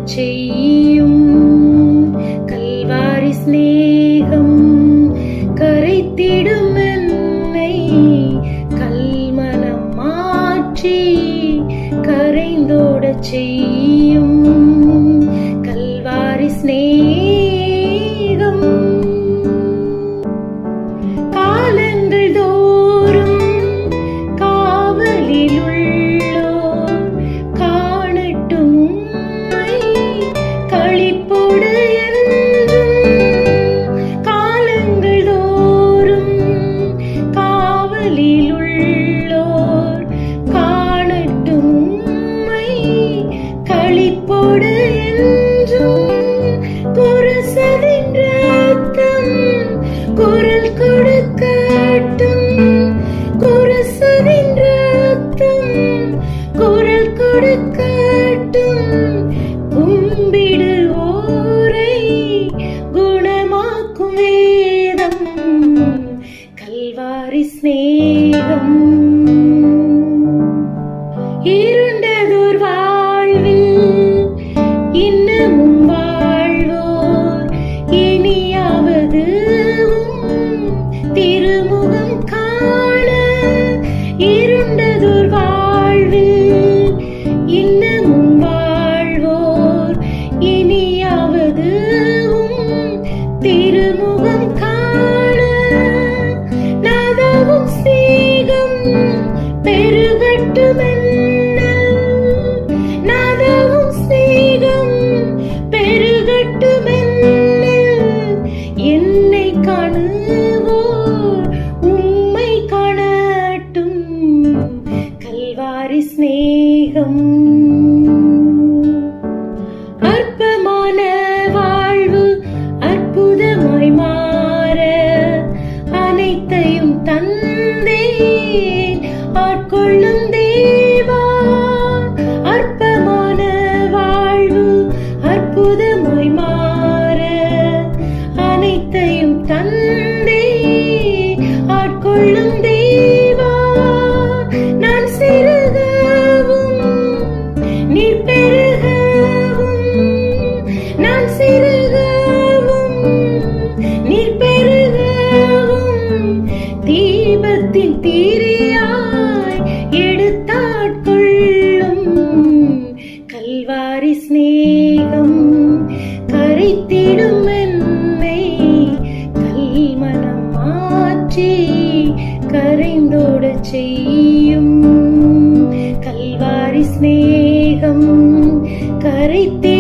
செய்யும் கல்வாரி சிநேகம் கரைத்திடும் என்னை கல்மனம் மாற்றி கரைந்தோட செய்யும் கல்வாரி சிநேகம் காலங்கள் தோறும் காவலில் உள்ளோர் காணட்டும் உம்மை களிப்போடு என்றும் காலங்கள் தோறும் காவலில் உள்ளோர் காணட்டும் உம்மை களிப்போடு என்றும் குரசதின் ரத்தம் குரல் கொடுக்கட்டும் குரசதின் ரத்தம் குரல் கொடுக்கட்டும் கும்பிடுவோரை குணமாக்கும் வேதம் கல்வாரி சிநேகம் இருண்டதோர் வாழ்வில் இன்னமும் வாழ்வோர் இனியாவது உம் திருமுகம் காண இருண்டதோர் வாழ்வில் இன்னமும் வாழ்வோர் இனியாவது உம் திருமுகம் காண நாதவும் சீகம் பெருகட்டுமென்ன நாதவும் சீகம் பெருகட்டுமென்ன என்னை காணுவோர் உம்மை காணட்டும் கல்வாரி சிநேகம் அற்பமான வாழ்வு அற்புதமாய் மாற அனைத்தையும் தந்தேன் ஆட்கொள்ளும் தேவா அற்பமான வாழ்வு அற்புதமாய் மாற அனைத்தையும் தந்தே ஆட்கொள்ளும் தேவா நான் சிறுகவும் நீர் பெருகவும் நான் சிறுகவும் நீர் பெருகவும் தீபத்தின் தீரியாய் எடுத்தாட்கொள்ளும் கல்வாரி சிநேகம் கரைத்திடும் என்னை கல்மனம் மாற்றி கரைந்தோட செய்யும் கல்வாரி சிநேகம் கரைத்திடும்